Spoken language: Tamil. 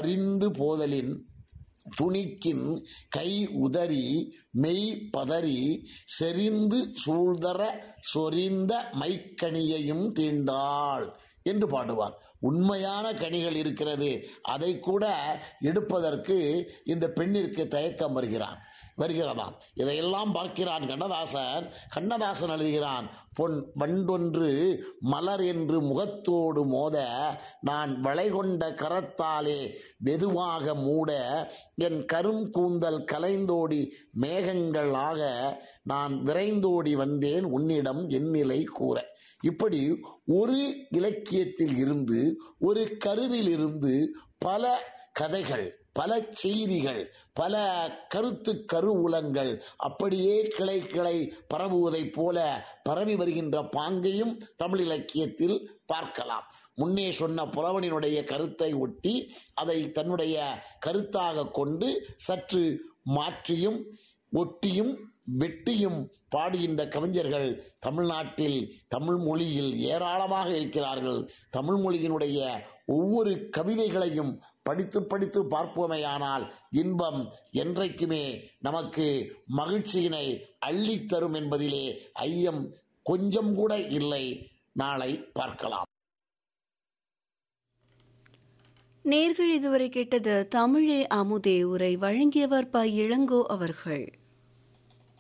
அறிந்து போதலின் துணிக்கின் கை உதறி மெய் பதறி செறிந்து சூழ்தர சொரிந்த மைக்கணியையும் தீண்டாள் என்று பாடுவார் உண்மையான கனிகள் இருக்கிறது அதை கூட எடுப்பதற்கு இந்த பெண்ணிற்கு தயக்கம் வருகிறான் வருகிறதாம் இதையெல்லாம் பார்க்கிறான் கண்ணதாசன் கண்ணதாசன் எழுதுகிறான் பொன் வண்டொன்று மலர் என்று முகத்தோடு மோத நான் வளைகொண்ட கரத்தாலே வெதுவாக மூட என் கரும் கூந்தல் கலைந்தோடி மேகங்கள் ஆக நான் விரைந்தோடி வந்தேன் உன்னிடம் என் நிலை கூற இப்படி ஒரு இலக்கியத்தில் இருந்து ஒரு கருவில் இருந்து பல கதைகள் பல செய்திகள் பல கருத்து கருவூலங்கள் அப்படியே கிளை கிளை பரவுவதைப் போல பரவி வருகின்ற பாங்கையும் தமிழ் இலக்கியத்தில் பார்க்கலாம் முன்னே சொன்ன புலவனினுடைய கருத்தை ஒட்டி அதை தன்னுடைய கருத்தாக கொண்டு சற்று மாற்றியும் ஒட்டியும் வெட்டியும் பாடுகின்ற கவிஞர்கள் தமிழ்நாட்டில் தமிழ் மொழியில் ஏராளமாக இருக்கிறார்கள் தமிழ் மொழியினுடைய ஒவ்வொரு கவிதைகளையும் படித்து படித்து பார்ப்போமேயானால் இன்பம் என்றைக்குமே நமக்கு மகிழ்ச்சியினை அள்ளித்தரும் என்பதிலே ஐயம் கொஞ்சம் கூட இல்லை நாளை பார்க்கலாம் நேர்கள் இதுவரை கேட்டது தமிழே அமுதே உரை வழங்கியவர் ப இளங்கோ அவர்கள்